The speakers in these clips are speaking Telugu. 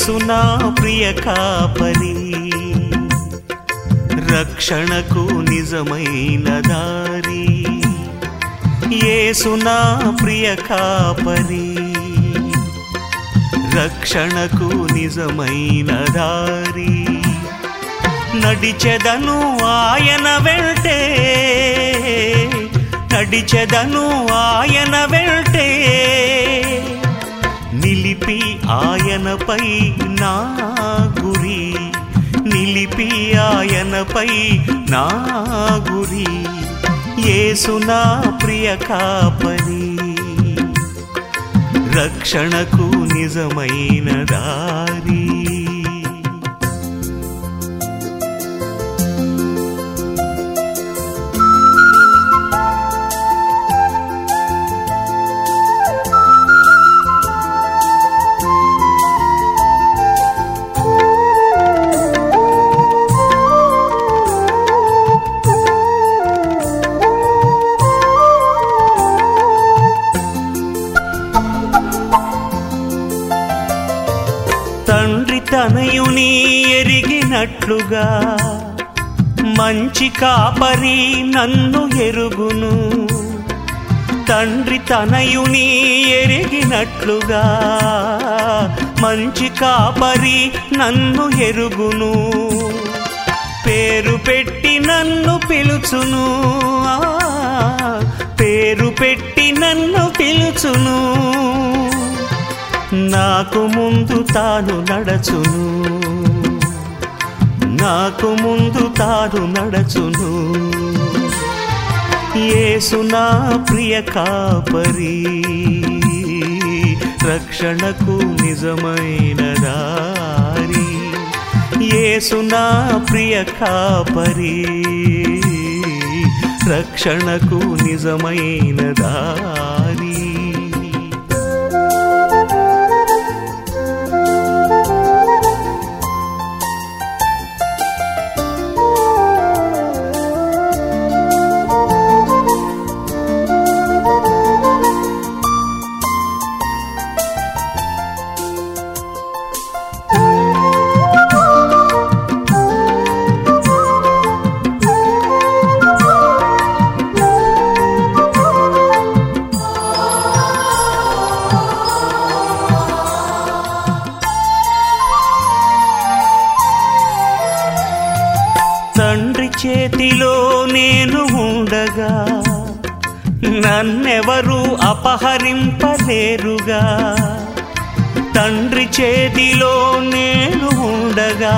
ఏసునా ప్రియ కాపరి రక్షణకు నిజమైన దారి ఏసునా ప్రియ కాపరి రక్షణకు నిజమైన దారి నడిచెదను ఆయన వెళ్తే నడిచెదను ఆయన వెళ్తే నిలిపి ఆయనపై నా గురి నిలిపి ఆయనపై నా గురి ఏసునా ప్రియ కాపరి రక్షణకు నిజమైన దారి తండ్రి తనయుని ఎరిగినట్లుగా మంచి కాపరి నన్ను ఎరుగును తండ్రి తనయుని ఎరిగినట్లుగా మంచి కాపరి నన్ను ఎరుగును పేరు పెట్టి నన్ను పిలుచును ఆ, పేరు పెట్టి నన్ను పిలుచును నాకు ముందు తాను నడచును నాకు ముందు తాను నడచును ఏసునా ప్రియ కాపరి రక్షణకు నిజమైన దారి ఏసునా ప్రియ కాపరి రక్షణకు నిజమైన దారి తండ్రి చేతిలో నేను ఉండగా నన్నెవరు అపహరింపలేరుగా తండ్రి చేతిలో నేను ఉండగా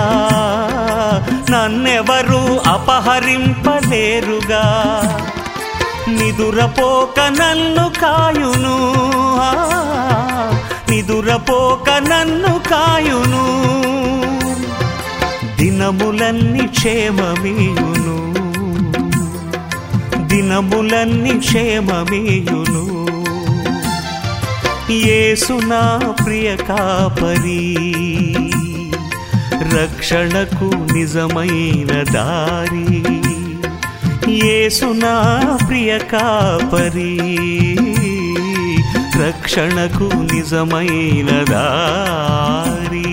నన్నెవరు అపహరింపలేరుగా నిదురపోక నన్ను కాయును ఆ, నిదురపోక నన్ను కాయును దినములన్ని క్షేమమీయును దినములన్ని క్షేమమీయును ఏసునా ప్రియ కాపరి రక్షణకు నిజమైన దారి ఏసునా ప్రియ కాపరి రక్షణకు నిజమైన దారి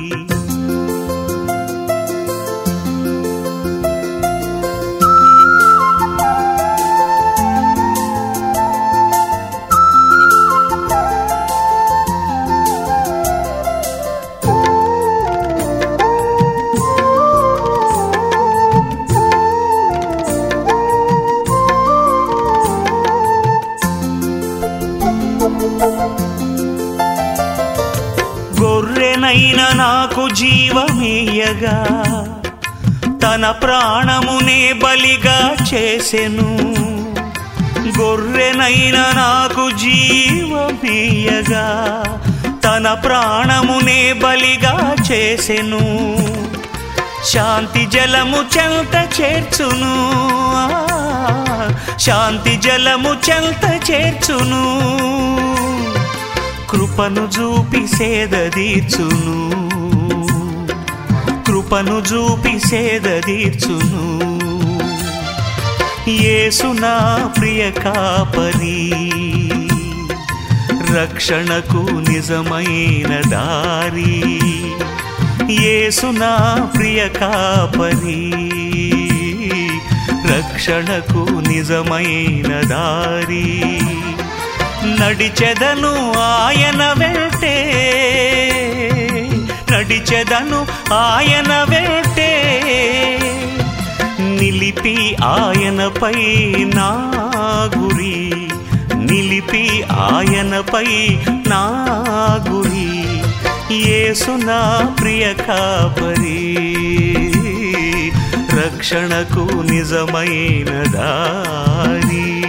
గొర్రెనైన నాకు జీవమీయగా తన ప్రాణమునే బలిగా చేసెను గొర్రెనైన నాకు జీవమీయగా తన ప్రాణమునే బలిగా చేసెను శాంతి జలము చెంత చేర్చును ఆ, శాంతి జలము చెంత చేర్చును కృపను చూపి సేదదీర్చును కృపను చూపి సేదదీర్చును ఏసునా ప్రియ కాపరి రక్షణకు నిజమైన దారి యేసునా ప్రియ కాపరి రక్షణకు నిజమైన దారి నడిచెదను ఆయన వెంటే నడిచెదను ఆయన వెంటే నిలిపి ఆయనపై నా గురి నిలిపి ఆయనపై నా గురి యేసునా ప్రియ కాపరి రక్షణకు నిజమైన దారి